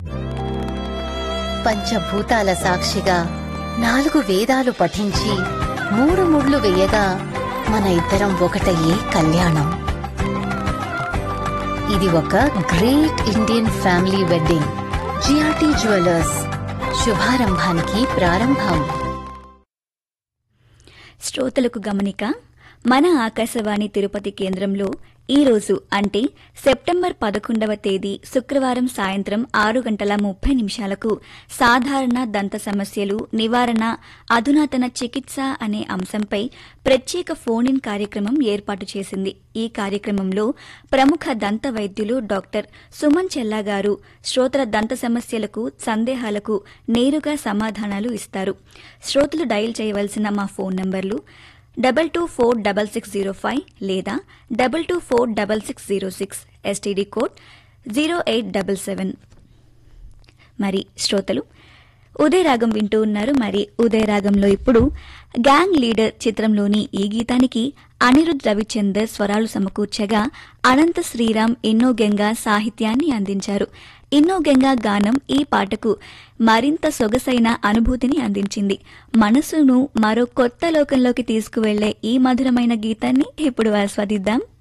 పంచభూతాల సాక్షిగా నాలుగు వేదాలు పఠించి మూడు ముళ్ళు వేయగా మన ఇద్దరం ఒకటయ్యే కళ్యాణం ఇది ఒక great Indian family wedding GRT jewellers శుభారంభానికి ప్రారంభం శ్రోతలకు గమనిక మన ఆకాశవాణి తిరుపతి కేంద్రంలో ఈ రోజు అంటే సెప్టెంబర్ పదకొండవ తేదీ శుక్రవారం సాయంత్రం ఆరు గంటల ముప్పై నిమిషాలకు సాధారణ దంత సమస్యలు నివారణ అధునాతన చికిత్స అనే అంశంపై ప్రత్యేక ఫోన్ ఇన్ కార్యక్రమం ఏర్పాటు చేసింది ఈ కార్యక్రమంలో ప్రముఖ దంత వైద్యులు డాక్టర్ సుమన్ చెల్లా గారు శ్రోతల దంత సమస్యలకు సందేహాలకు నేరుగా సమాధానాలు ఇస్తారు శ్రోతలు డయల్ చేయవలసిన మా ఫోన్ నంబర్లు double two four double six zero five లేదా double two four double six zero six STD code zero eight double seven మరి శ్రోతలు ఉదయరాగం వింటూ ఉన్నారు మరి ఉదయరాగంలో ఇప్పుడు గ్యాంగ్ లీడర్ చిత్రంలోని ఈ గీతానికి అనిరుద్ రవిచందర్ స్వరాలు సమకూర్చగా అనంత శ్రీరామ్ ఎన్నో గంగా సాహిత్యాన్ని అందించారు ఎన్నో గంగా గానం ఈ పాటకు మరింత సొగసైన అనుభూతిని అందించింది మనసును మరో కొత్త లోకంలోకి తీసుకువెళ్లే ఈ మధురమైన గీతాన్ని ఇప్పుడు ఆస్వాదిద్దాం